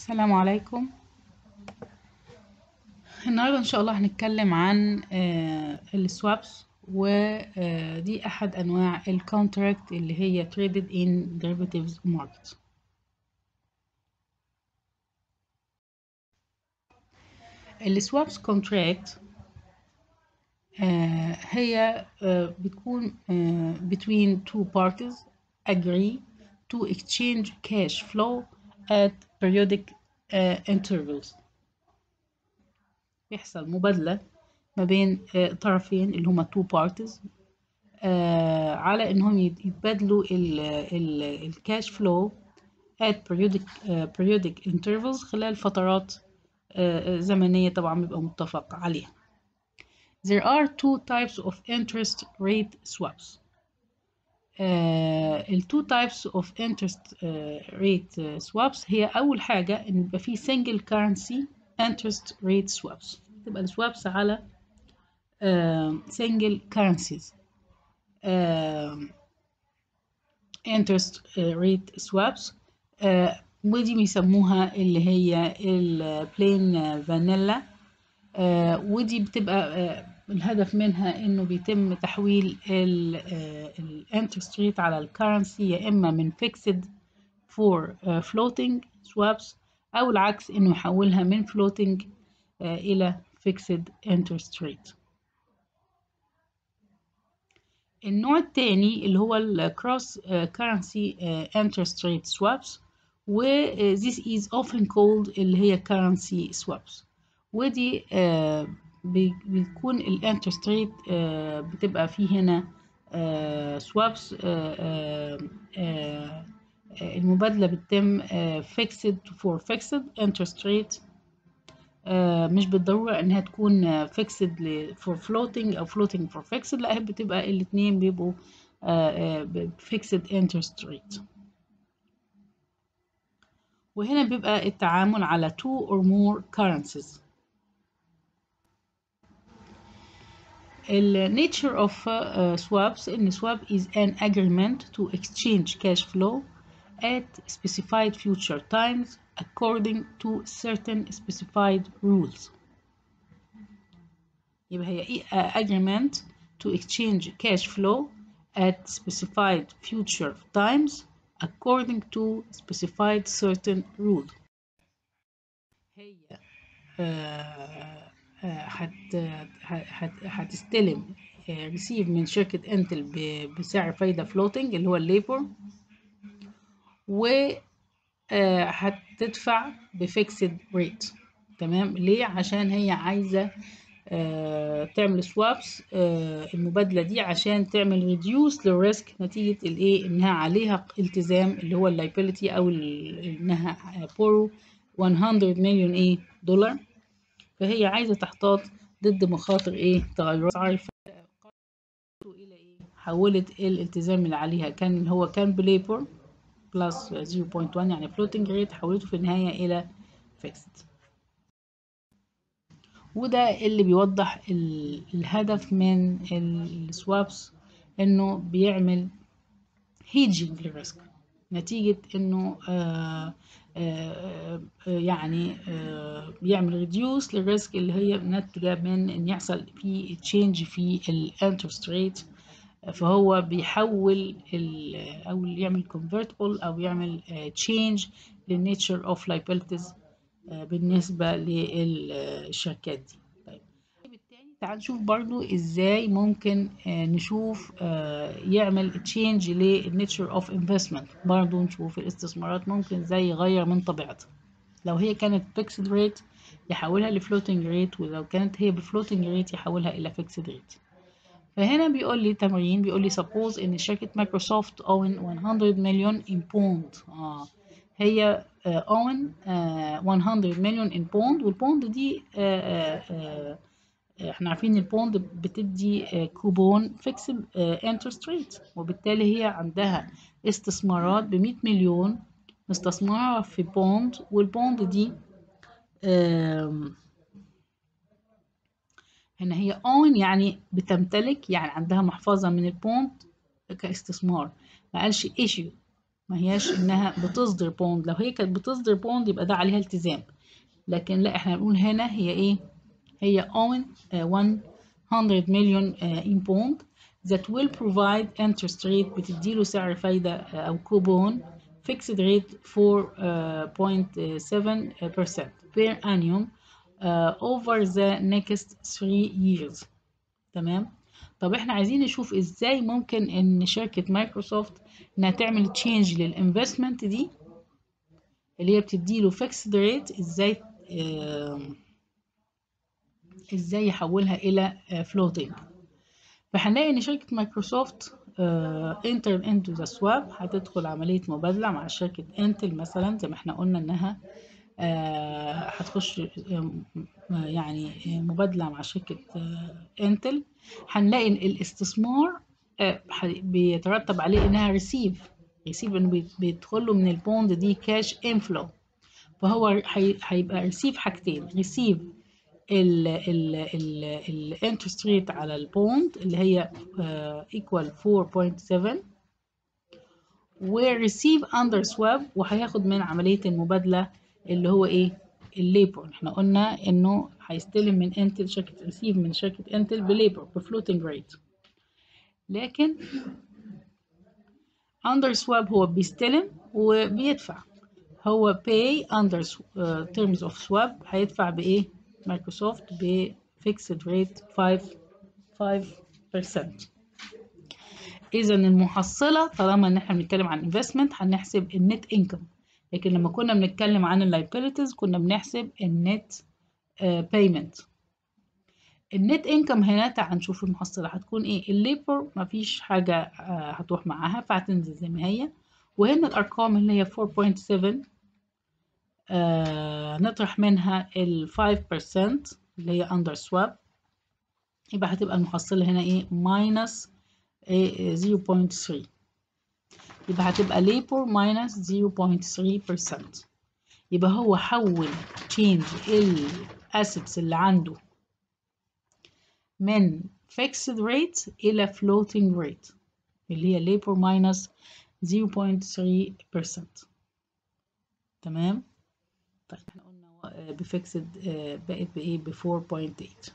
السلام عليكم النهارده ان شاء الله هنتكلم عن السوابس ودي احد انواع الكونتراكت اللي هي traded in derivatives market السوابس كونتراكت هي بتكون between two parties agree to exchange cash flow at periodic uh, intervals بيحصل مبادلة ما بين uh, طرفين اللي هما two parties uh, على انهم يتبادلوا الكاش فلو at periodic uh, periodic intervals خلال فترات uh, زمنية طبعا بيبقى متفق عليها. There are two types of interest rate swaps. ال two types of interest uh, rate uh, swaps هي أول حاجة إن يبقى في single currency interest rate swaps تبقى السوابس على uh, single currencies uh, interest uh, rate swaps uh, ودي بيسموها اللي هي ال plain vanilla uh, ودي بتبقى uh, الهدف منها انه بيتم تحويل الانترست ريت على الكرنسي يا اما من فيكسد فور فلوتنج سوابس او العكس انه يحولها من فلوتنج uh, الى فيكسد انترست ريت النوع الثاني اللي هو الكروس كرنسي انترست ريت سوابس و this is often called اللي هي currency swaps ودي uh, بيكون الانترست ريت بتبقى فيه هنا سوابس المبادلة بتتم فيكسد فور فيكسد انترست ريت مش بالضرورة انها تكون فيكسد فور فلوتنج او فلوتنج فور فيكسد لا بتبقى الاتنين بيبقوا فيكسد انترست ريت وهنا بيبقى التعامل على two or more currencies The nature of uh, swaps in swap is an agreement to exchange cash flow at specified future times according to certain specified rules. يبقى هي ايه agreement to exchange cash flow at specified future times according to specified certain rules. هي uh, هتستلم ريسيف من شركة انتل بسعر فايدة فلوتنج اللي هو الليبر و هتدفع بفيكسد ريت تمام ليه عشان هي عايزة تعمل سوابس المبادلة دي عشان تعمل ريديوس للريسك نتيجة الايه انها عليها التزام اللي هو اللايبيليتي او انها بورو 100 مليون ايه دولار فهي عايزة تحتاط ضد مخاطر ايه تغيرات عارفة الى ايه حولت الالتزام اللي عليها كان هو كان بليبر بلس 0.1 يعني فلوتنج ريت حولته في النهاية الى فيكسد وده اللي بيوضح الهدف من السوابس انه بيعمل هيجنج للريسك نتيجة انه آآ آآ يعني آآ بيعمل ريديوس للريسك اللي هي ناتجة من ان يحصل في تشينج في الانترست ريت فهو بيحول او يعمل كونفرتبل او يعمل تشينج للنيتشر اوف لايبيلتيز بالنسبة للشركات دي طيب بالتالي تعال نشوف برضو ازاي ممكن نشوف يعمل تشينج للنيتشر اوف انفستمنت برضو نشوف الاستثمارات ممكن ازاي يغير من طبيعتها لو هي كانت فيكسد ريت يحولها لفلوتنج ريت ولو كانت هي بفلوتنج ريت يحولها الى فيكسد ريت فهنا بيقول لي تمرين بيقول لي suppose ان شركة مايكروسوفت own 100 مليون in bond آه هي own 100 مليون in bond والبوند دي آه آه احنا عارفين البوند بتدي كوبون فيكسد انترست ريت وبالتالي هي عندها استثمارات ب 100 مليون مستثمرة في بوند والبوند دي هنا هي own يعني بتمتلك يعني عندها محفظة من البوند كاستثمار ما قالش issue ما هياش انها بتصدر بوند لو هي كانت بتصدر بوند يبقى ده عليها التزام لكن لا احنا بنقول هنا هي ايه هي own uh, 100 مليون uh, in bond that will provide interest rate بتديله سعر فايدة uh, أو كوبون fixed rate 4.7% per annum uh, over the next 3 years تمام طب احنا عايزين نشوف ازاي ممكن ان شركة مايكروسوفت انها تعمل تشينج للانفستمنت دي اللي هي بتديله فيكسد ريت ازاي آه ازاي يحولها الى فلوتنج فهنلاقي ان شركة مايكروسوفت انتر انتو ذا سواب هتدخل عملية مبادلة مع شركة انتل مثلا زي ما احنا قلنا انها هتخش يعني مبادلة مع شركة انتل هنلاقي الاستثمار بيترتب عليه انها ريسيف ريسيف انه بيدخل له من البوند دي كاش انفلو فهو هيبقى ريسيف حاجتين ريسيف الانترست ريت على البوند اللي هي ايكوال 4.7 وريسيف اندر سواب وهياخد من عمليه المبادله اللي هو ايه الليبر احنا قلنا انه هيستلم من انتل شركه ريسيف من شركه انتل بليبر بفلوتنج ريت لكن اندر سواب هو بيستلم وبيدفع هو pay under uh, terms of swap هيدفع بايه مايكروسوفت بفيكسد ريت 5 5% اذا المحصله طالما ان احنا بنتكلم عن انفستمنت هنحسب النت انكم لكن لما كنا بنتكلم عن اللايبيليتيز كنا بنحسب النت بيمنت النت انكم هنا تعال نشوف المحصله هتكون ايه الليبر مفيش حاجه هتروح معاها فهتنزل زي ما هي وهنا الارقام اللي هي 4.7 آه نطرح منها ال 5% اللي هي under swap يبقى هتبقى المحصلة هنا ايه minus 0.3 يبقى هتبقى labor minus 0.3% يبقى هو حول change ال assets اللي عنده من fixed rate إلى floating rate اللي هي labor minus 0.3% تمام طيب احنا قلنا بفيكسد بقت بايه ب 4.8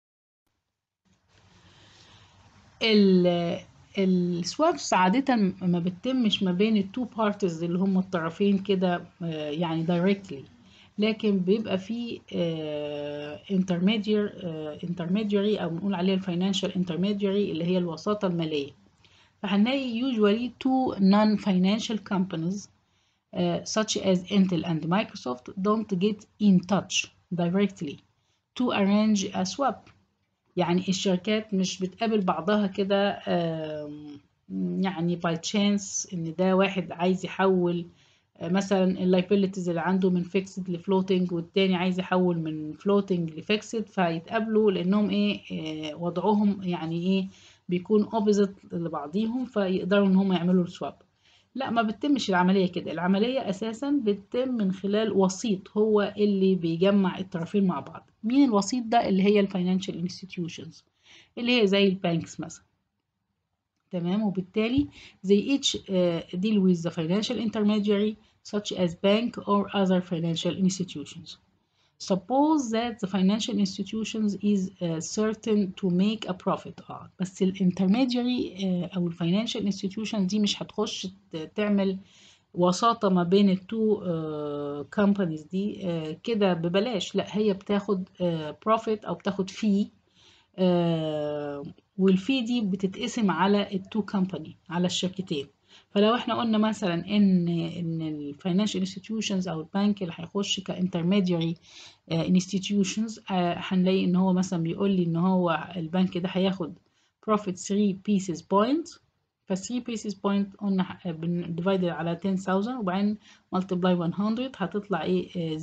السوابس عادة ما بتتمش ما بين التو بارتيز اللي هم الطرفين كده يعني دايركتلي لكن بيبقى في انترميدير انترميديري او بنقول عليها الفاينانشال انترميديري اللي هي الوساطة المالية فهنلاقي usually two non-financial companies Uh, such as Intel and Microsoft don't get in touch directly to arrange a swap يعني الشركات مش بتقابل بعضها كده يعني by chance ان ده واحد عايز يحول مثلا اللايبيليتيز اللي عنده من فيكسد لفلوتنج والتاني عايز يحول من فلوتنج لفيكسد فيتقابلوا لانهم ايه وضعهم يعني ايه بيكون اوبوزيت لبعضيهم فيقدروا ان هم يعملوا السواب لا ما بتتمش العملية كده العملية أساسا بتتم من خلال وسيط هو اللي بيجمع الطرفين مع بعض مين الوسيط ده اللي هي الفاينانشال انستتيوشنز اللي هي زي البانكس مثلا تمام وبالتالي they each uh, deal with the financial intermediary such as bank or other financial institutions suppose that the financial institutions is uh, certain to make a profit اه بس الانترميدياري uh, او الفاينانشال انستتيوشن دي مش هتخش تعمل وساطة ما بين التو كومبانيز uh, دي uh, كده ببلاش لا هي بتاخد بروفيت uh, او بتاخد في uh, والفي دي بتتقسم على التو كومباني على الشركتين فلو احنا قلنا مثلا ان ان الفاينانشال انستتيوشنز او البنك اللي هيخش كانترميدياري انستتيوشنز هنلاقي ان هو مثلا بيقول لي ان هو البنك ده هياخد profit 3 pieces point ف 3 pieces point قلنا divided على 10000 وبعدين multiply 100 هتطلع ايه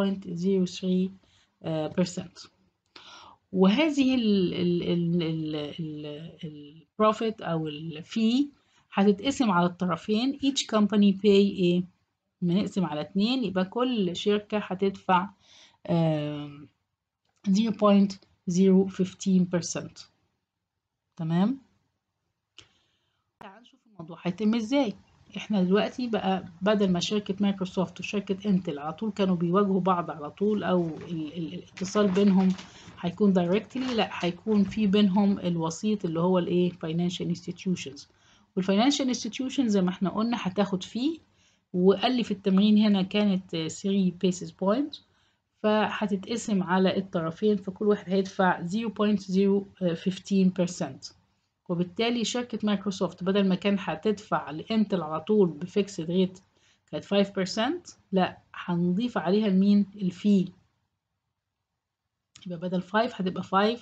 0.03% وهذه البروفيت او الفي هتتقسم على الطرفين each company pay ايه بنقسم على اتنين يبقى كل شركة هتدفع زيرو بوينت زيرو فيفتين بيرسنت تمام تعال نشوف الموضوع هيتم ازاي احنا دلوقتي بقى بدل ما شركة مايكروسوفت وشركة انتل على طول كانوا بيواجهوا بعض على طول او ال ال الاتصال بينهم هيكون دايركتلي لا هيكون في بينهم الوسيط اللي هو الايه financial institutions والفاينانشال institutions زي ما احنا قلنا هتاخد فيه وقال لي في التمرين هنا كانت 3 basis points فهتتقسم على الطرفين فكل واحد هيدفع 0.015% وبالتالي شركة مايكروسوفت بدل ما كان هتدفع لانتل على طول بفيكسد ريت كانت 5% لا هنضيف عليها المين الفي يبقى بدل 5 هتبقى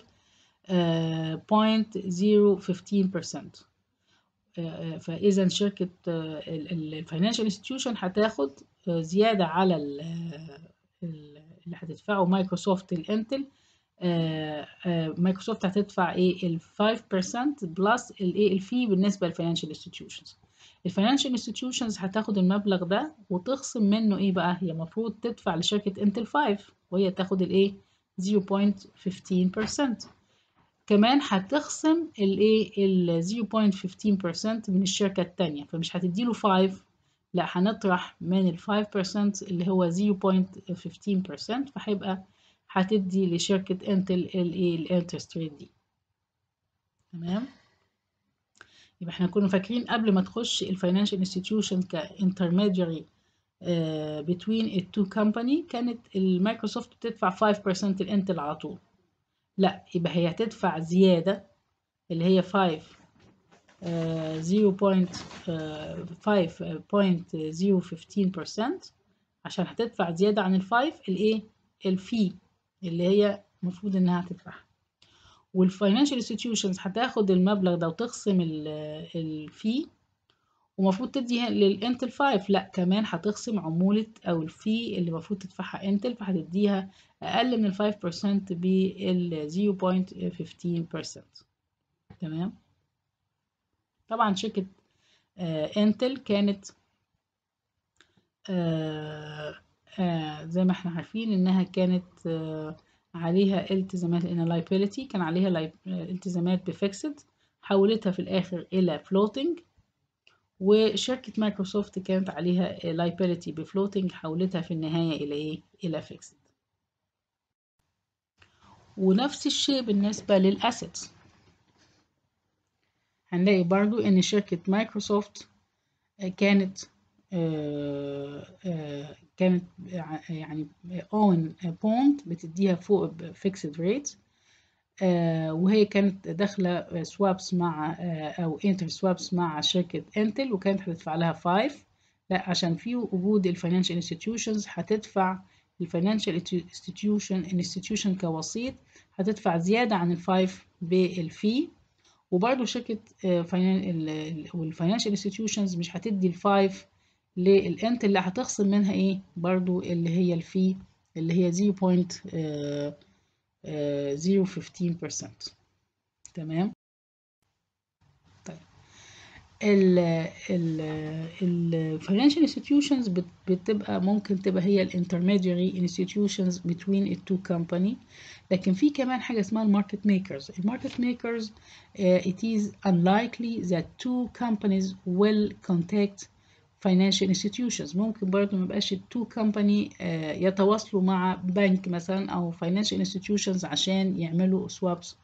5.015% فاذا شركة الفاينانشال انستتيوشن هتاخد زيادة على اللي هتدفعه مايكروسوفت الانتل مايكروسوفت هتدفع ايه ال 5% بلس الايه الفي بالنسبه للفاينانشال انستتيوشنز الفاينانشال انستتيوشنز هتاخد المبلغ ده وتخصم منه ايه بقى هي المفروض تدفع لشركه انتل 5 وهي تاخد الايه 0.15% كمان هتخصم الايه ال 0.15% من الشركه الثانيه فمش هتديله 5 لا هنطرح من ال 5% اللي هو 0.15% فهيبقى هتدي لشركة انتل الايه الانترست ريت دي تمام يبقى احنا كنا فاكرين قبل ما تخش الفاينانشال انستتيوشن كانترميدياري بتوين التو كومباني كانت المايكروسوفت بتدفع 5% الانتل على طول لا يبقى هي هتدفع زيادة اللي هي 5 0.015% عشان هتدفع زيادة عن الفايف الايه الفي اللي هي المفروض انها تدفعها والفاينانشال انستتيوشنز هتاخد المبلغ ده وتخصم الفي ومفروض تدي للانتل 5 لا كمان هتخصم عمولة او الفي اللي المفروض تدفعها انتل فهتديها اقل من ال 5% بال 0.15% تمام طبعا شركة آه انتل كانت آه آه زي ما احنا عارفين انها كانت آه عليها التزامات ان liability كان عليها التزامات بفيكسد حولتها في الاخر الى floating وشركة مايكروسوفت كانت عليها liability بفلوتنج حولتها في النهاية الى ايه الى فيكسد ونفس الشيء بالنسبة للأسيتس هنلاقي برضو ان شركة مايكروسوفت كانت آآ آآ كانت يعني اون بوند بتديها فوق بفيكسد ريت وهي كانت داخله سوابس مع او انتر سوابس مع شركه انتل وكانت هتدفع لها 5 لا عشان في وجود الفاينانشال انستتيوشنز هتدفع الفاينانشال انستتيوشن انستتيوشن كوسيط هتدفع زياده عن الفايف بالفي وبرضه شركه والفاينانشال انستتيوشنز مش هتدي الفايف للانت اللي هتخصم منها ايه برضو اللي هي الفي اللي هي 0.015% تمام طيب ال ال الفاينانشال انستتيوشنز بتبقى ممكن تبقى هي الانترميدياري انستتيوشنز between التو كومباني لكن في كمان حاجه اسمها الماركت ميكرز الماركت ميكرز it is unlikely that two companies will contact financial institutions ممكن برضو ميبقاش التو كومباني يتواصلوا مع بنك مثلا او financial institutions عشان يعملوا swaps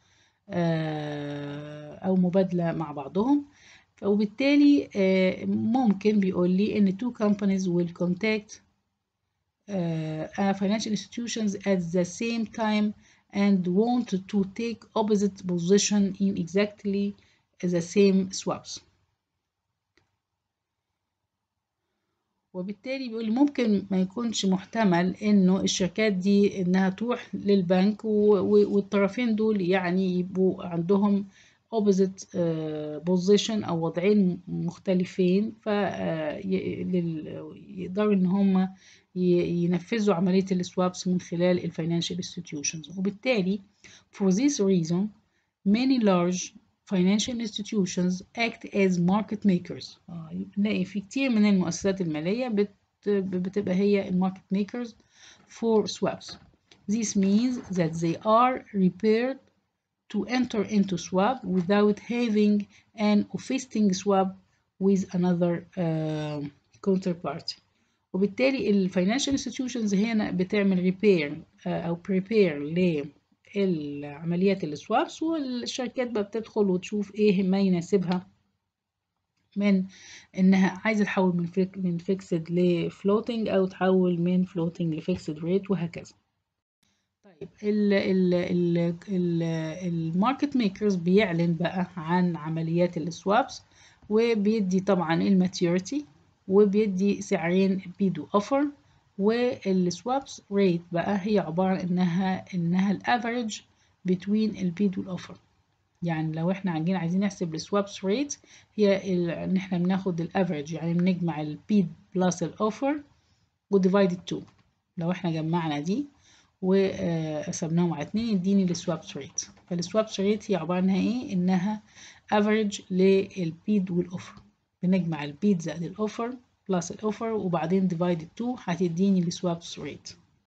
او مبادلة مع بعضهم وبالتالي ممكن بيقول لي ان two companies will contact financial institutions at the same time and want to take opposite position in exactly the same swaps وبالتالي بيقول ممكن ما يكونش محتمل انه الشركات دي انها تروح للبنك والطرفين دول يعني يبقوا عندهم opposite position او وضعين مختلفين فيقدروا ان هم ينفذوا عملية السوابس من خلال الفاينانشال institutions وبالتالي for this reason many large financial institutions act as market makers نلاقي في كتير من المؤسسات المالية بت بتبقى هي الماركت makers for swaps this means that they are prepared to enter into swap without having an existing swap with another uh, counterparty وبالتالي ال financial institutions هنا بتعمل repair uh, أو prepare للعمليات السوابس والشركات بقى بتدخل وتشوف إيه ما يناسبها من إنها عايزة تحول من فيك من فيكسد لفلوتنج أو تحول من فلوتنج لفيكسد ريت وهكذا. طيب ال ال ال ال الماركت ميكرز بيعلن بقى عن عمليات السوابس وبيدي طبعا الماتيوريتي وبيدي سعرين بيدو اوفر والسوابس ريت بقى هي عبارة عن انها انها الافريج بين البيد والاوفر يعني لو احنا عايزين عايزين نحسب السوابس ريت هي ان احنا بناخد الافريج يعني بنجمع البيد بلس الاوفر وديفايد 2 لو احنا جمعنا دي وقسمناهم على اتنين يديني السوابس ريت فالسوابس ريت هي عبارة عنها ايه انها افريج للبيد والاوفر بنجمع البيد زائد الاوفر بلس الاوفر وبعدين ديفايد 2 هتديني السوابس ريت